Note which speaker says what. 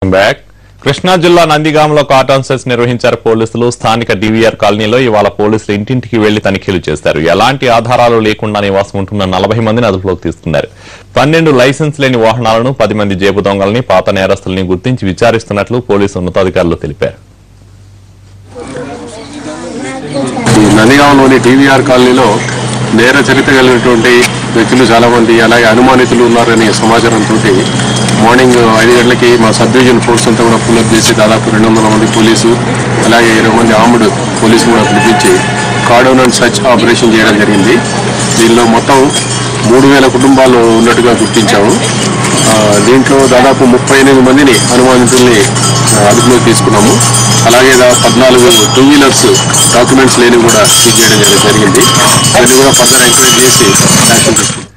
Speaker 1: back Krishna జిల్లా నందిగాంలో cotton cess నిర్వహించారు పోలీసులు స్థానిక డివిఆర్ కాలనీలో ఇవాళ పోలీసులు ఇంటింటికి వెళ్లి తనిఖీలు చేశారు ఎలాంటి ఆధారాలు లేకుండా నివాసం ఉంటున్న నలభై మందిని అదుపులోకి తీసుకున్నారు పన్నెండు లైసెన్స్ లేని వాహనాలను పది మంది జేబు దొంగల్ని పాత నేరస్తుల్ని గుర్తించి విచారిస్తున్నట్లు పోలీసు ఉన్నతాధికారులు తెలిపారు
Speaker 2: ఈ నందిగాంలోని టీవీఆర్ కాలనీలో నేర చరిత్ర కలిగినటువంటి వ్యక్తులు చాలా మంది అలాగే అనుమానితులు ఉన్నారనే సమాచారంతో మార్నింగ్ ఐదు గంటలకి మా సబ్ డివిజన్ ఫోర్స్ అంతా కూడా పుల్అప్ చేసి దాదాపు రెండు వందల మంది పోలీసు అలాగే ఇరవై మంది ఆర్మ్డ్ పోలీసు కూడా పిలిపించి కార్డౌన్ అండ్ సర్చ్ ఆపరేషన్ చేయడం జరిగింది దీనిలో మొత్తం మూడు వేల కుటుంబాలు ఉన్నట్టుగా గుర్తించాము ఆ, దీంట్లో దాదాపు ముప్పై ఎనిమిది మందిని అనుమానితుల్ని ఆ, అదుపులోకి తీసుకున్నాము అలాగే దా- పద్నాలుగు టూ వీలర్స్ డాక్యుమెంట్స్ లేని కూడా సీజ్ చేయడం జరి- జరిగింది దాన్ని కూడా ఫర్దర్ ఎంక్వైరీ చేసి యాక్షన్ తీసుకుంటాం